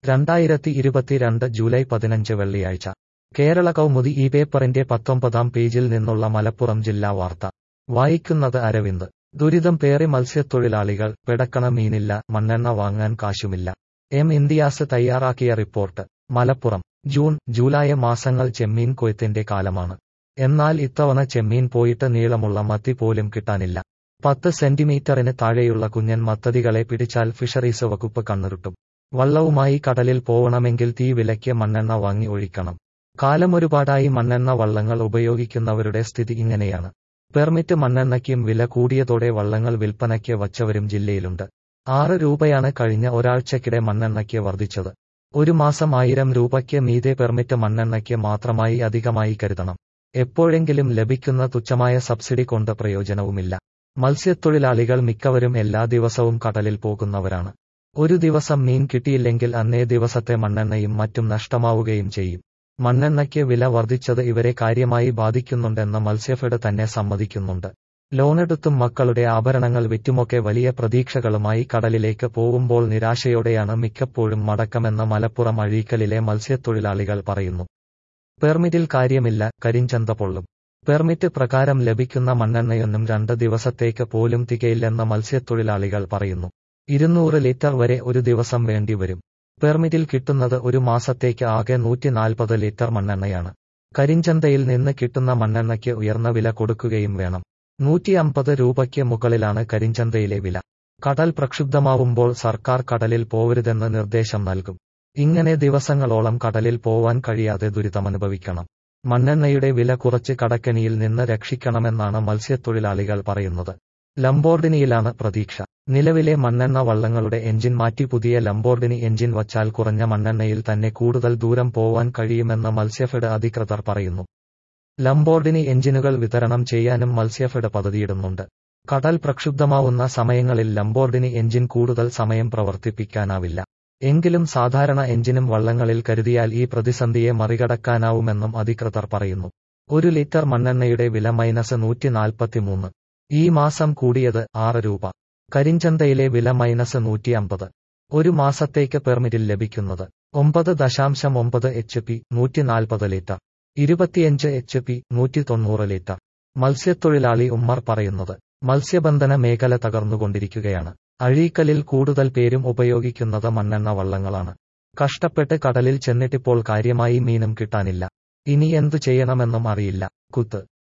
രണ്ടായിരത്തി ഇരുപത്തിരണ്ട് ജൂലൈ പതിനഞ്ച് വെള്ളിയാഴ്ച കേരള കൗമുദി ഈ പേപ്പറിന്റെ പത്തൊമ്പതാം പേജിൽ നിന്നുള്ള മലപ്പുറം ജില്ലാ വാർത്ത വായിക്കുന്നത് അരവിന്ദ് ദുരിതം പേറി മത്സ്യത്തൊഴിലാളികൾ പിടക്കണ മീനില്ല മണ്ണെണ്ണ വാങ്ങാൻ കാശുമില്ല എം ഇന്ത്യാസ് തയ്യാറാക്കിയ റിപ്പോർട്ട് മലപ്പുറം ജൂൺ ജൂലൈ മാസങ്ങൾ ചെമ്മീൻ കൊയ്ത്തിന്റെ കാലമാണ് എന്നാൽ ഇത്തവണ ചെമ്മീൻ പോയിട്ട് നീളമുള്ള മത്തി പോലും കിട്ടാനില്ല പത്ത് സെന്റിമീറ്ററിന് താഴെയുള്ള കുഞ്ഞൻ മത്തതികളെ പിടിച്ചാൽ ഫിഷറീസ് വകുപ്പ് കണ്ണുരുട്ടും വള്ളവുമായി കടലിൽ പോവണമെങ്കിൽ തീ വിലയ്ക്ക് മണ്ണെണ്ണ വാങ്ങി ഒഴിക്കണം കാലമൊരുപാടായി മണ്ണെണ്ണ വള്ളങ്ങൾ ഉപയോഗിക്കുന്നവരുടെ സ്ഥിതി ഇങ്ങനെയാണ് പെർമിറ്റ് മണ്ണെണ്ണയ്ക്കും വില കൂടിയതോടെ വള്ളങ്ങൾ വിൽപ്പനയ്ക്ക് വച്ചവരും ജില്ലയിലുണ്ട് ആറ് രൂപയാണ് കഴിഞ്ഞ ഒരാഴ്ചക്കിടെ മണ്ണെണ്ണയ്ക്ക് വർദ്ധിച്ചത് ഒരു മാസം ആയിരം രൂപയ്ക്ക് മീതെ പെർമിറ്റ് മണ്ണെണ്ണയ്ക്ക് മാത്രമായി അധികമായി കരുതണം എപ്പോഴെങ്കിലും ലഭിക്കുന്ന തുച്ഛമായ സബ്സിഡി കൊണ്ട് പ്രയോജനവുമില്ല മത്സ്യത്തൊഴിലാളികൾ മിക്കവരും എല്ലാ ദിവസവും കടലിൽ പോകുന്നവരാണ് ഒരു ദിവസം മീൻ കിട്ടിയില്ലെങ്കിൽ അന്നേ ദിവസത്തെ മണ്ണെണ്ണയും മറ്റും നഷ്ടമാവുകയും ചെയ്യും മണ്ണെണ്ണയ്ക്ക് വില വർദ്ധിച്ചത് ഇവരെ കാര്യമായി ബാധിക്കുന്നുണ്ടെന്ന് മത്സ്യഫെഡ് തന്നെ സമ്മതിക്കുന്നുണ്ട് ലോണെടുത്തും മക്കളുടെ ആഭരണങ്ങൾ വിറ്റുമൊക്കെ വലിയ പ്രതീക്ഷകളുമായി കടലിലേക്ക് പോവുമ്പോൾ നിരാശയോടെയാണ് മിക്കപ്പോഴും മടക്കമെന്ന് മലപ്പുറം അഴീക്കലിലെ മത്സ്യത്തൊഴിലാളികൾ പറയുന്നു പെർമിറ്റിൽ കാര്യമില്ല കരിഞ്ചന്ത പൊള്ളും പെർമിറ്റ് പ്രകാരം ലഭിക്കുന്ന മണ്ണെണ്ണയൊന്നും രണ്ട് ദിവസത്തേക്ക് പോലും തികയില്ലെന്ന് മത്സ്യത്തൊഴിലാളികൾ പറയുന്നു ഇരുന്നൂറ് ലിറ്റർ വരെ ഒരു ദിവസം വേണ്ടിവരും പെർമിറ്റിൽ കിട്ടുന്നത് ഒരു മാസത്തേക്ക് ആകെ നൂറ്റി നാൽപ്പത് ലിറ്റർ മണ്ണെണ്ണയാണ് കരിഞ്ചന്തയിൽ നിന്ന് കിട്ടുന്ന മണ്ണെണ്ണയ്ക്ക് ഉയർന്ന വില കൊടുക്കുകയും വേണം നൂറ്റി അമ്പത് രൂപയ്ക്ക് മുകളിലാണ് കരിഞ്ചന്തയിലെ വില കടൽ പ്രക്ഷുബ്ധമാവുമ്പോൾ സർക്കാർ കടലിൽ പോവരുതെന്ന് നിർദ്ദേശം നൽകും ഇങ്ങനെ ദിവസങ്ങളോളം കടലിൽ പോവാൻ കഴിയാതെ ദുരിതമനുഭവിക്കണം മണ്ണെണ്ണയുടെ വില കുറച്ച് കടക്കണിയിൽ നിന്ന് രക്ഷിക്കണമെന്നാണ് മത്സ്യത്തൊഴിലാളികൾ പറയുന്നത് ലംബോർഡിനിയിലാണ് പ്രതീക്ഷ നിലവിലെ മണ്ണെണ്ണ വള്ളങ്ങളുടെ എഞ്ചിൻ മാറ്റി പുതിയ ലംബോർഡിനി എഞ്ചിൻ വച്ചാൽ കുറഞ്ഞ മണ്ണെണ്ണയിൽ തന്നെ കൂടുതൽ ദൂരം പോവാൻ കഴിയുമെന്ന് മത്സ്യഫെഡ് അധികൃതർ പറയുന്നു ലംബോർഡിനി എഞ്ചിനുകൾ വിതരണം ചെയ്യാനും മത്സ്യഫെഡ് പദ്ധതിയിടുന്നുണ്ട് കടൽ പ്രക്ഷുബ്ധമാവുന്ന സമയങ്ങളിൽ ലംബോർഡിനി എഞ്ചിൻ കൂടുതൽ സമയം പ്രവർത്തിപ്പിക്കാനാവില്ല എങ്കിലും സാധാരണ എഞ്ചിനും വള്ളങ്ങളിൽ കരുതിയാൽ ഈ പ്രതിസന്ധിയെ മറികടക്കാനാവുമെന്നും അധികൃതർ പറയുന്നു ഒരു ലിറ്റർ മണ്ണെണ്ണയുടെ വില മൈനസ് നൂറ്റി നാൽപ്പത്തിമൂന്ന് ഈ മാസം കൂടിയത് ആറ് രൂപ കരിഞ്ചന്തയിലെ വില മൈനസ് നൂറ്റി അമ്പത് ഒരു മാസത്തേക്ക് പെർമിറ്റിൽ ലഭിക്കുന്നത് ഒമ്പത് ദശാംശം ഒമ്പത് എച്ച് പി നൂറ്റി നാൽപ്പത് ലിറ്റർ ഇരുപത്തിയഞ്ച് എച്ച് പി നൂറ്റി തൊണ്ണൂറ് ലിറ്റർ മത്സ്യത്തൊഴിലാളി ഉമ്മർ പറയുന്നത് മത്സ്യബന്ധന മേഖല തകർന്നുകൊണ്ടിരിക്കുകയാണ് അഴീക്കലിൽ കൂടുതൽ പേരും ഉപയോഗിക്കുന്നത് മണ്ണെണ്ണ വള്ളങ്ങളാണ് കഷ്ടപ്പെട്ട് കടലിൽ ചെന്നിട്ടിപ്പോൾ കാര്യമായി മീനും കിട്ടാനില്ല ഇനി എന്തു ചെയ്യണമെന്നും അറിയില്ല കുത്ത്